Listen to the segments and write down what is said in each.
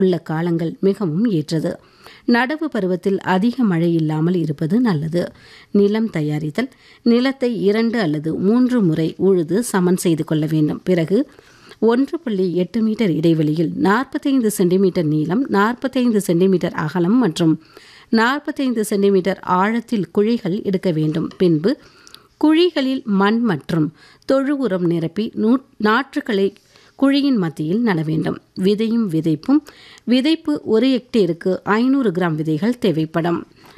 உள்ள காலங்கள் மிகவும் ஏற்றது நடவு பருவத்தில் அதிக மழை இல்லாமல் இருப்பது நல்லது நிலம் தயாரித்தல் நிலத்தை இரண்டு அல்லது மூன்று முறை உழுது சமன் செய்து கொள்ள வேண்டும் பிறகு ஒன்று புள்ளி எட்டு மீட்டர் இடைவெளியில் நாற்பத்தைந்து சென்டிமீட்டர் நீளம் நாற்பத்தைந்து சென்டிமீட்டர் அகலம் மற்றும் நாற்பத்தைந்து சென்டிமீட்டர் ஆழத்தில் குழிகள் எடுக்க வேண்டும் பின்பு குழிகளில் மண் மற்றும் தொழு உரம் நிரப்பி நூ நாற்றுகளை குழியின் மத்தியில் நட வேண்டும் விதையும் விதைப்பும் விதைப்பு ஒரு ஹெக்டேருக்கு ஐநூறு கிராம் விதைகள் தேவைப்படும்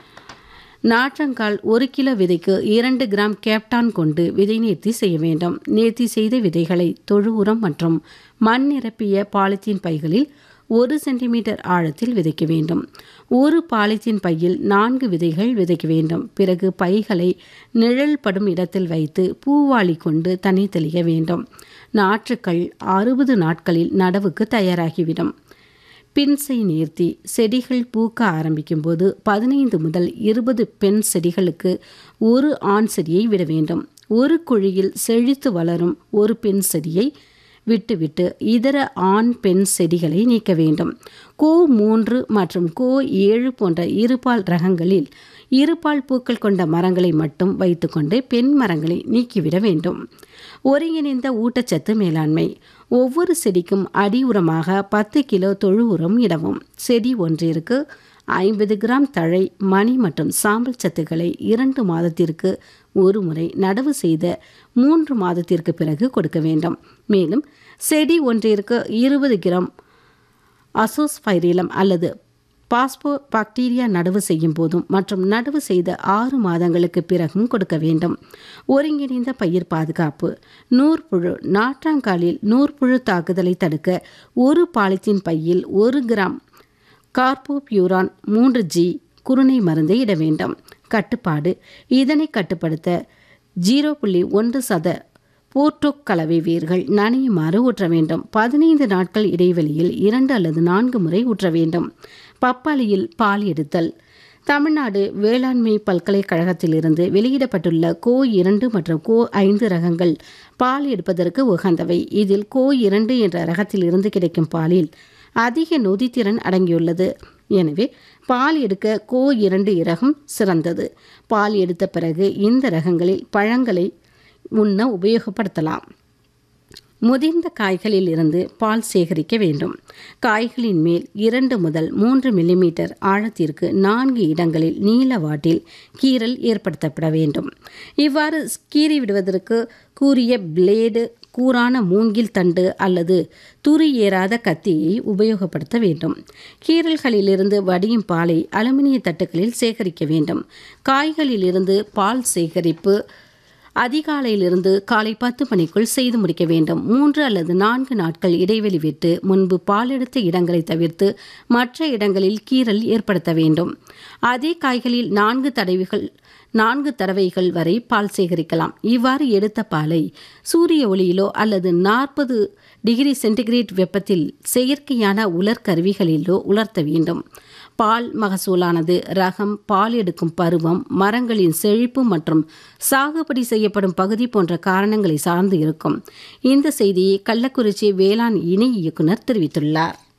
நாற்றங்கால் ஒரு கிலோ விதைக்கு இரண்டு கிராம் கேப்டான் கொண்டு விதை நேர்த்தி செய்ய வேண்டும் நேர்த்தி செய்த விதைகளை தொழு உரம் மற்றும் மண் நிரப்பிய பாலித்தீன் பைகளில் ஒரு சென்டிமீட்டர் ஆழத்தில் விதைக்க வேண்டும் ஒரு பாலித்தீன் பையில் நான்கு விதைகள் விதைக்க வேண்டும் பிறகு பைகளை நிழல் படும் இடத்தில் வைத்து பூவாளி கொண்டு தண்ணி தெளிக்க வேண்டும் நாற்றுக்கள் அறுபது நாட்களில் நடவுக்கு தயாராகிவிடும் பின்சை நேர்த்தி செடிகள் பூக்க ஆரம்பிக்கும் போது பதினைந்து முதல் இருபது பெண் செடிகளுக்கு ஒரு ஆண் செடியை விட வேண்டும் ஒரு குழியில் செழித்து வளரும் ஒரு பெண் செடியை விட்டுவிட்டு இதர ஆண் பெண் செடிகளை நீக்க வேண்டும் கோ மூன்று மற்றும் கோ ஏழு போன்ற இருபால் ரகங்களில் இருபால் பூக்கள் கொண்ட மரங்களை மட்டும் வைத்துக்கொண்டு பெண் மரங்களை நீக்கிவிட வேண்டும் ஒருங்கிணைந்த ஊட்டச்சத்து மேலாண்மை ஒவ்வொரு செடிக்கும் அடி உரமாக பத்து கிலோ தொழு உரம் இடவும் செடி ஒன்றிற்கு ஐம்பது கிராம் தழை மணி மற்றும் சாம்பல் சத்துக்களை இரண்டு மாதத்திற்கு ஒரு முறை நடவு செய்த மூன்று மாதத்திற்கு பிறகு கொடுக்க வேண்டும் மேலும் செடி ஒன்றிற்கு இருபது கிராம் அசோஸ்பைரிலம் அல்லது பாஸ்போ பாக்டீரியா நடவு செய்யும் போதும் மற்றும் நடவு செய்த ஆறு மாதங்களுக்கு பிறகும் கொடுக்க வேண்டும் ஒருங்கிணைந்த பயிர் பாதுகாப்பு நூற்புழு நாற்றாங்காலில் நூற்புழு தாக்குதலை தடுக்க ஒரு பாலித்தீன் பையில் ஒரு கிராம் கார்போபியூரான் மூன்று ஜி குருணை மருந்தை இட வேண்டும் கட்டுப்பாடு இதனை கட்டுப்படுத்த ஜீரோ புள்ளி ஒன்று சத போர்டோக் கலவை வேர்கள் நனையுமாறு ஊற்ற வேண்டும் பதினைந்து நாட்கள் இடைவெளியில் இரண்டு அல்லது நான்கு முறை ஊற்ற வேண்டும் பப்பாளியில் பால் எடுத்தல் தமிழ்நாடு வேளாண்மை பல்கலைக்கழகத்திலிருந்து வெளியிடப்பட்டுள்ள கோ இரண்டு மற்றும் கோ ஐந்து ரகங்கள் பால் எடுப்பதற்கு உகந்தவை இதில் கோ இரண்டு என்ற ரகத்திலிருந்து கிடைக்கும் பாலில் அதிக நொதித்திறன் அடங்கியுள்ளது எனவே பால் எடுக்க கோ இரண்டு ரகம் சிறந்தது பால் எடுத்த பிறகு இந்த ரகங்களில் பழங்களை உண்ண உபயோகப்படுத்தலாம் முதிர்ந்த காய்களில் இருந்து பால் சேகரிக்க வேண்டும் காய்களின் மேல் இரண்டு முதல் மூன்று மில்லிமீட்டர் ஆழத்திற்கு நான்கு இடங்களில் நீளவாட்டில் கீறல் ஏற்படுத்தப்பட வேண்டும் இவ்வாறு கீறி விடுவதற்கு கூறிய பிளேடு கூரான மூங்கில் தண்டு அல்லது துரி ஏறாத கத்தியை உபயோகப்படுத்த வேண்டும் கீரல்களிலிருந்து வடியும் பாலை அலுமினிய தட்டுகளில் சேகரிக்க வேண்டும் காய்களிலிருந்து பால் சேகரிப்பு அதிகாலையிலிருந்து காலை பத்து மணிக்குள் செய்து முடிக்க வேண்டும் மூன்று அல்லது நான்கு நாட்கள் இடைவெளி விட்டு முன்பு பாலெடுத்த இடங்களை தவிர்த்து மற்ற இடங்களில் கீறல் ஏற்படுத்த வேண்டும் அதே காய்களில் நான்கு தடவைகள் நான்கு தடவைகள் வரை பால் சேகரிக்கலாம் இவ்வாறு எடுத்த பாலை சூரிய ஒளியிலோ அல்லது நாற்பது டிகிரி சென்டிகிரேட் வெப்பத்தில் செயற்கையான உலர் கருவிகளிலோ உலர்த்த வேண்டும் பால் மகசூலானது ரகம் பால் எடுக்கும் பருவம் மரங்களின் செழிப்பு மற்றும் சாகுபடி செய்யப்படும் பகுதி போன்ற காரணங்களை சார்ந்து இருக்கும் இந்த செய்தியை கள்ளக்குறிச்சி வேளாண் இணை இயக்குனர் தெரிவித்துள்ளார்